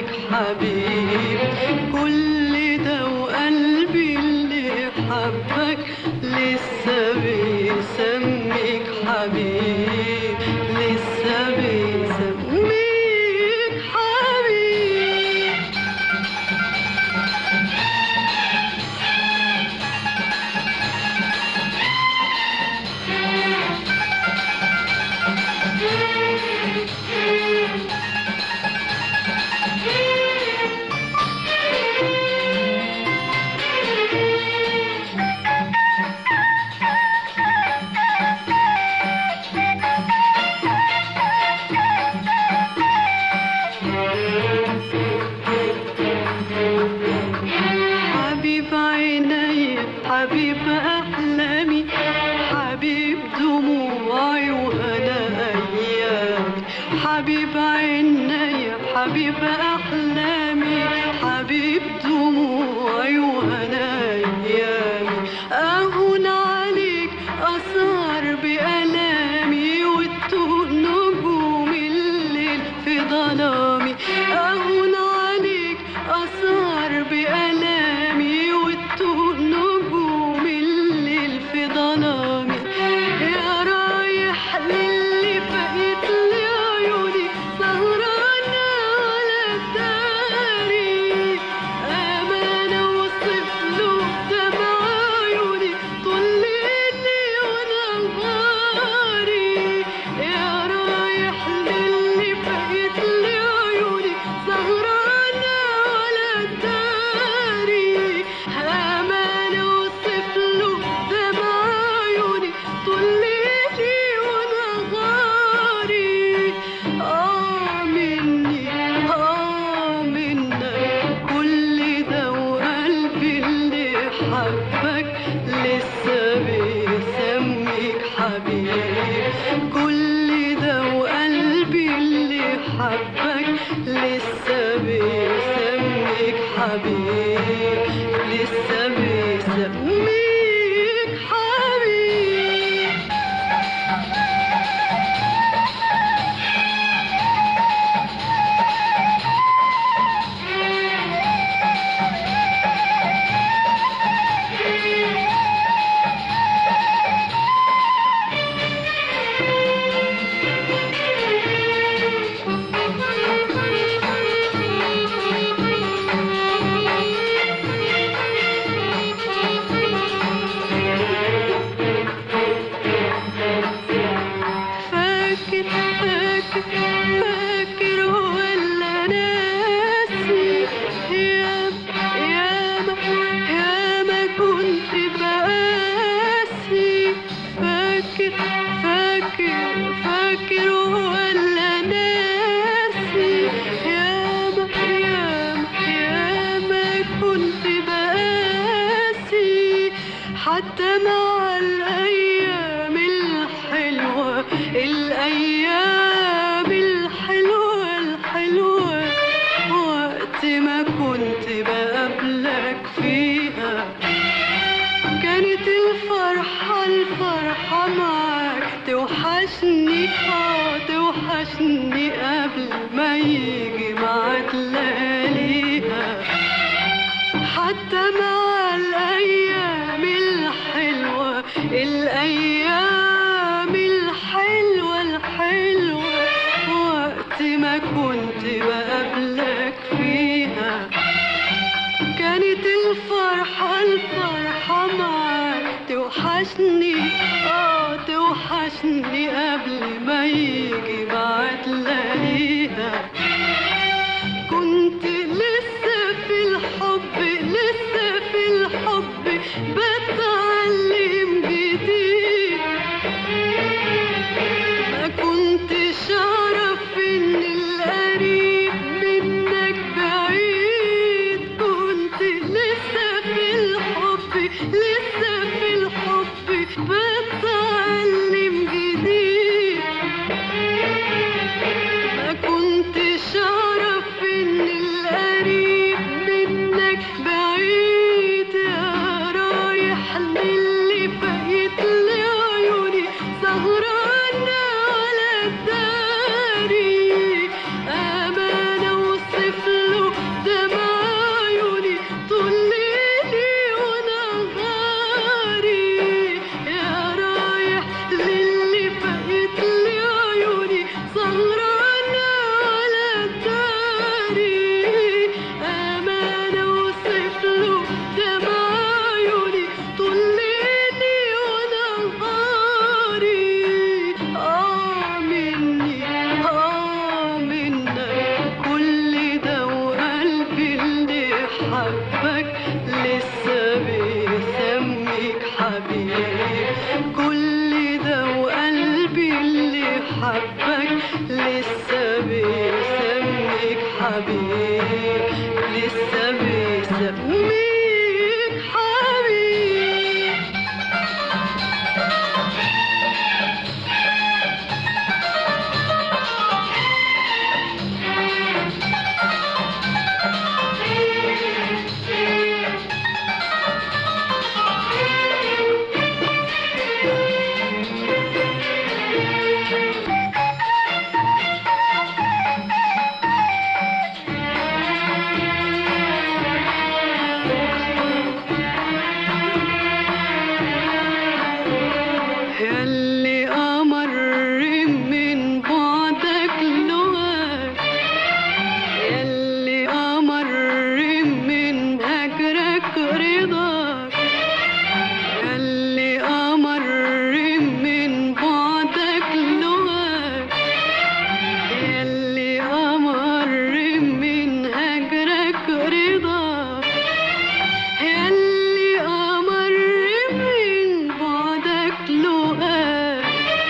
سميك حبيب كل ده وقلبي اللي حبك لسه بيسميك حبيب لسه بيسميك حبيب حبيب عيني حبيب أحلامي حبيب دموعي وأنا أيامي حبيب عيني حبيب أحلامي حبيب دموعي وأنا أيامي أهون عليك أسهر بألامي وتوه نجوم الليل في ظلامي أهون عليك أسهر بألامي وتوه نجوم الليل في ظلامي يا رايح للي بقيت لي عيوني سهرانة على الداري أمانة وصف له دمع عيوني طول ليلي ونهاري يا رايح للي بقيت لي عيوني سهرانة على الداري أمانة وصف له دمع عيوني طول ليلي ونهاري آه مني آه منك كل ده وقلبي اللي حبك لسه بيسميك حبيب كل ده وقلبي اللي حبك لسه بيسميك حبيب لسه بيسميك حبيب فاكر فاكر فاكر ولا ناسي ياما ياما ياما كنت بقاسي فاكر فاكر فاكر ولا ناسي ياما ياما ياما كنت بقاسي حتى مع الأيام الحلوة الأيام الحلوة الحلوة وقت ما كنت بقابلك فيها كانت الفرحة الفرحة معاك توحشني اه توحشني قبل ما يجي معاك لياليها حتى مع الأيام الحلوة الأيام الحلوة الحلوة وقت ما كنت بقابلك فيها كانت الفرحة الفرحة معاك توحشني اه توحشني قبل ما يجي بعد لاقيها كنت لسه في الحب لسه في الحب بتعلم جديد ما كنتش اعرف ان القريب منك بعيد كنت لسه في الحب لسه في الحب بتعلم جديد ما كنتش اعرف ان القريب منك بعيد يا رايح حبك لسه بيسميك حبيب كل ده وقلبي اللي حبك لسه بيسميك حبيب لسه بيسميك حبيب ياللي أمر من بعدك لغاك ياللي أمر من هجرك رضاك ياللي أمر من بعدك لغاك ياللي أمر من هجرك رضاك ياللي أمر من بعدك لقاك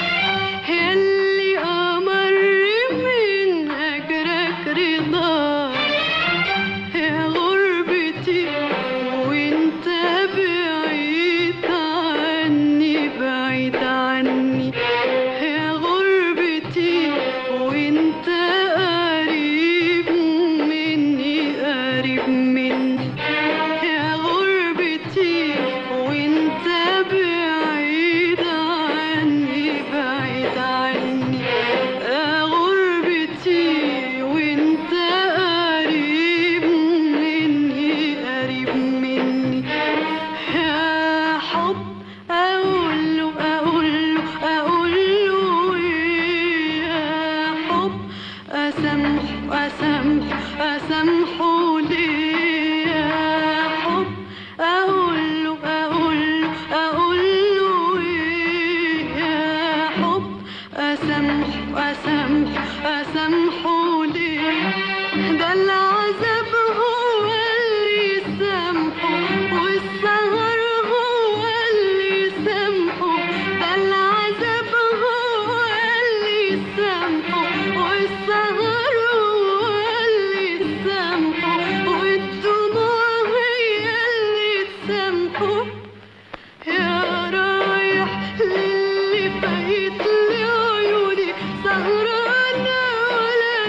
ياللي أمر من هجرك رضاك يا غربتي وانت بعيد عني بعيد عني يا غربتي وانت قريب مني قريب مني يا غربتي وانت بعيد عني بعيد عني يا غربتي وانت قريب مني قريب مني يا حب اقول له اقول له اقول له إيه يا حب اسامحه اسامحه اسامحه ليه يا حب اقول له اقول له اقول له إيه يا حب اسامحه اسامحه اسامحه ليه ده العذاب هو اللي سامحه والسهر هو اللي سامحه ده العذاب هو اللي سامحه والسهر هو اللي سامحه والدموع هي اللي تسامحه يا رايح للي فايت لي عيوني سهرانة ولا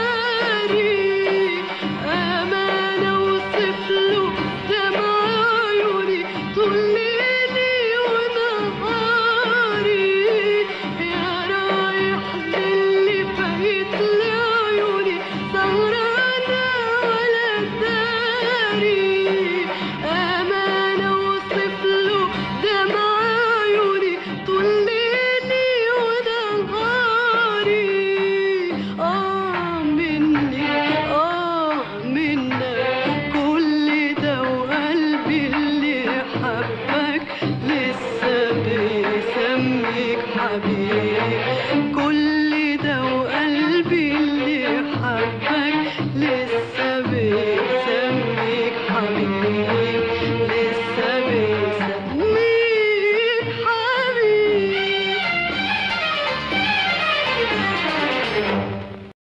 داري أمانة اوصف له دمع عيوني طول ليلي ونهاري يا رايح للي فايت لي عيوني سهرانة ولا داري أمانة اوصف له دمع عيوني طول ليلي ونهاري آه مني آه منك كل ده وقلبي اللي حبك لسه بيسميك حبيب